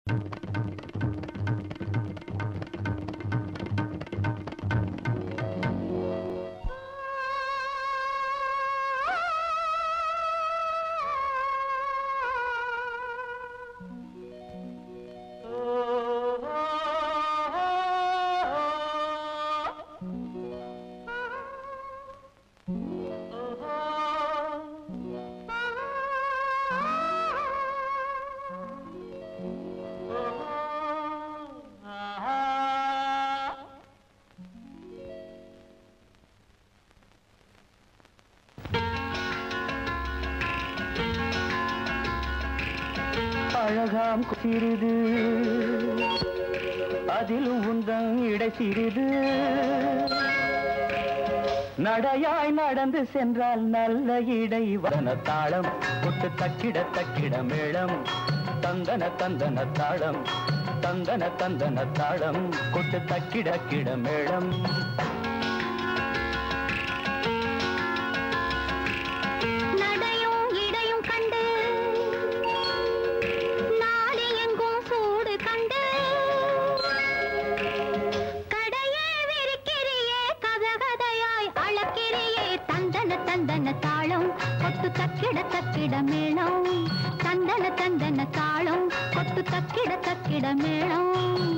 அழகாம் சிறிது அதிலும் உந்தன் இடை சிறிது நடையாய் நடந்து சென்றால் நல்ல இடை வன தாளம் கொட்டு தக்கிட தக்கிட மேளம் தந்தன தந்தன தாளம் தந்தன தந்தன தாளம் கொட்டு தக்கிட கிட மேளம் நடையும் இடையும் கண்டு நாடு எங்கும் சூடு கண்டு கடையே விரிக்கிறியே கதகதையாய் அளக்கிறியே தந்தன தந்தன தாளம் கொத்து தக்கிட தக்கிட மேளம் தந்தன தந்தன தாளம் கொத்து தக்கிட தக்கிட மேளம்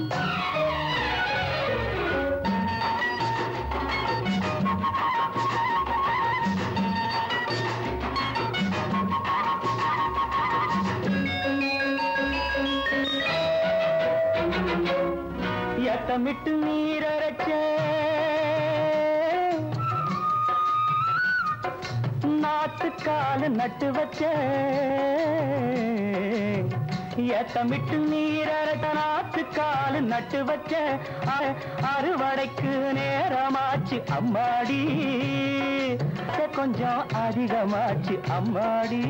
எட்டமிட்டு நீரரைச்ச நாட்டுக்காலு நட்டு வச்ச எட்டமிட்டு நீரரைச்ச நாட்டுக்காலு நட்டு வச்ச அ- அறுவடைக்கு நேரமாச்சு அம்மாடி கொஞ்சம் அதிகமாச்சு அம்மாடி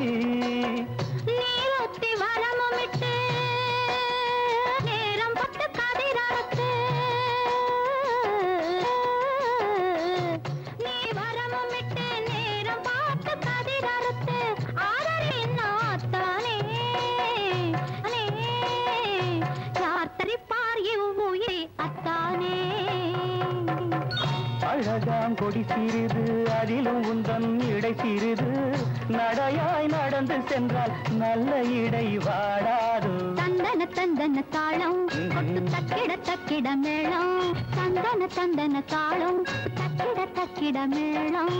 நீரூத்தி வரமுமிட்டு நேரம் பட்டு கதிரறுத்து நீ வரமுமிட்டு நேரம் பார்த்து கதிரறுத்து ஆரறி நாத்தானே அனே, யார் தரிப்பார் இவ்வுயிரை அத்தானே அழகாம் கொடி சிறிது அதிலும் உந்தன் இடை சிறிது நடையாய் நடந்து சென்றால் நல்ல இடை வாடாது தந்தன தந்தன தாளம் கொட்டு தக்கிட தக்கிட மேளம் தந்தன தந்தன தாளம் தக்கிட தக்கிட மேளம்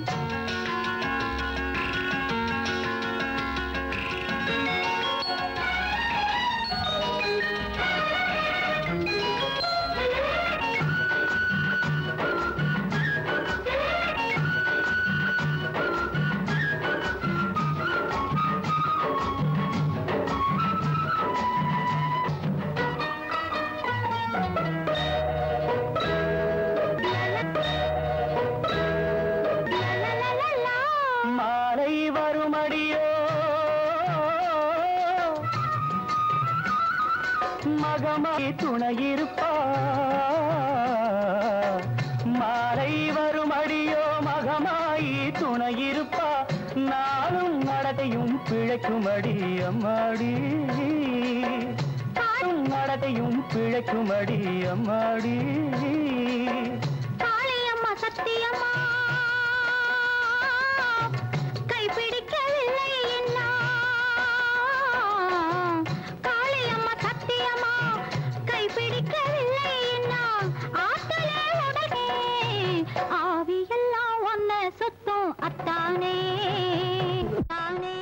லலலலலா. மாலை வருமடியோ மகமாய் துணையிருப்பா மாலை வருமடியோ மகமாய் துணையிருப்பா நானும் நடத்தையும் பிழைக்குமடி அம்மாடி நானும் நடத்தையும் பிழைக்குமடி அம்மாடி காளியம்மா சத்தியம்மா கைப்பிடிக்கவில்லை என்னா காளியம்மா சத்தியம்மா கைப்பிடிக்கவில்லை என்னா ஆத்தலே உடனே ஆவியெல்லாம் ஒன்ன சுத்தம் அத்தானே தானே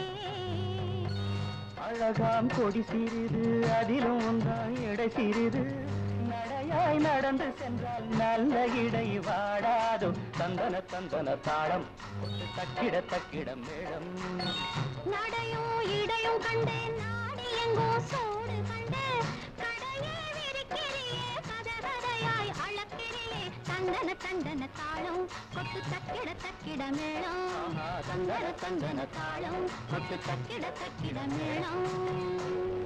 அழகாம் கொடி சிறிது அதிலும் உந்தான் இடை சிறிது நடையாய் நடந்து சென்றால் நல்ல இடை வாடாதோ தந்தன தந்தன தாளம் கொட்டு தக்கிட தக்கிட மேளம் நடையும் இடையும் கண்டேன் நாடி எங்கோ சோடு கண்டு கடையே விரிக்கிறியே கதகதையாய் அளக்கிறியே தந்தன தந்தன தாளம் கொட்டு தக்கிட தக்கிட மேளம் ஆஹா, தந்தன தந்தன தாளம் கொட்டு தக்கிட தக்கிட மேளம்